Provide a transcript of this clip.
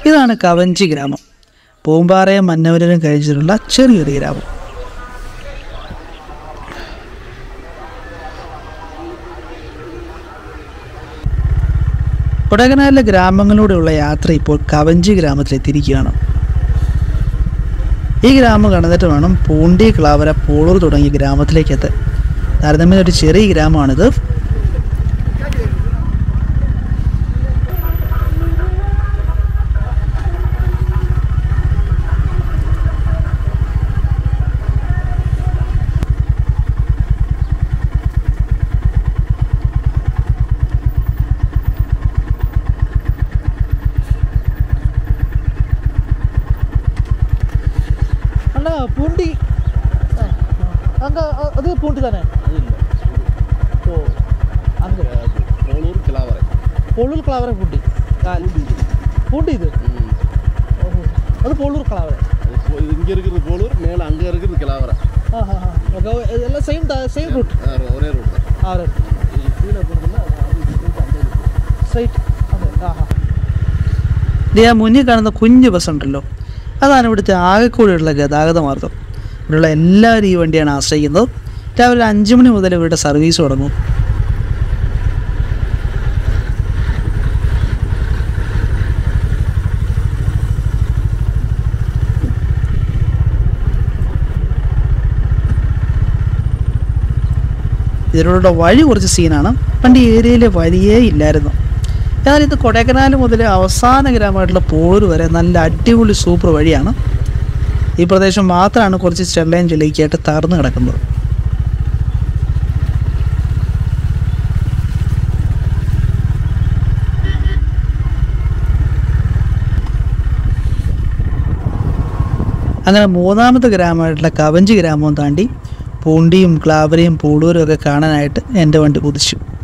ഇതാണ് കവഞ്ചി ഗ്രാമം പൂമ്പാറയും മന്നവരും കഴിച്ചിട്ടുള്ള ചെറിയൊരു ഗ്രാമം കൊടകനാലിലെ ഗ്രാമങ്ങളിലൂടെയുള്ള യാത്ര ഇപ്പോൾ കവഞ്ചി ഗ്രാമത്തിലെത്തിയിരിക്കുകയാണ് ഈ ഗ്രാമം കടന്നിട്ട് വേണം പൂണ്ടി ക്ലാവര പോളൂർ തുടങ്ങിയ ഗ്രാമത്തിലേക്ക് എത്താൻ താരതമ്യം ഒരു ചെറിയ ഗ്രാമമാണിത് അണ്ണാ പൂണ്ടി അങ്ങ് അത് പൂണ്ടി തന്നെ ഓ അങ്ങ് போலூர் கிளாவரை പൊള്ളൂർ ക്ലാവര പൂണ്ടി പൂണ്ടി ഇത് ഓഹോ. അത് പൊള്ളൂർ ക്ലാവര அது போ- இங்க இருக்கிறது போலூர் மேல அங்க இருக்கிறது கிளாவரை ആ ഹാ ഹാ ഓക്കെ എല്ലാം സെയിം സെയിം റൂട്ട് ஆ, ஒரே ரூட் தான் ആ இது கீழே போகிறதுல அது straight அந்த இருக்கு. സ്ട്രൈറ്റ് അതെ ആ ഹാ ഇത് ആ മുന്നിൽ കാണുന്ന കുഞ്ഞ് ബസ് ഉണ്ടല്ലോ അതാണ് ഇവിടുത്തെ ആകെക്കൂടിയുള്ള ഗതാഗത മാർഗം ഇവിടെയുള്ള എല്ലാവരും ഈ വണ്ടിയാണ് ആശ്രയിക്കുന്നത് രാവിലെ അഞ്ച് മണി മുതൽ ഇവരുടെ സർവീസ് തുടങ്ങും ഇതിലൂടെ വഴി കുറച്ച് സീനാണ് പണ്ട് ഈ ഏരിയയിൽ വഴിയേ ഇല്ലായിരുന്നു എന്നാൽ ഇത് കൊടൈക്കനാൽ മുതൽ അവസാന ഗ്രാമമായിട്ടുള്ള പോളൂർ വരെ നല്ല അടിപൊളി സൂപ്പർ വഴിയാണ് ഈ പ്രദേശം മാത്രമാണ് കുറച്ച് ചെള്ളയും ചെളിക്കായിട്ട് തകർന്നു കിടക്കുന്നത് അങ്ങനെ മൂന്നാമത്തെ ഗ്രാമമായിട്ടുള്ള കവഞ്ചി ഗ്രാമവും താണ്ടി പൂണ്ടിയും ക്ലാവരയും പൂളൂരും ഒക്കെ കാണാനായിട്ട് എൻ്റെ വണ്ടി കുതിച്ചു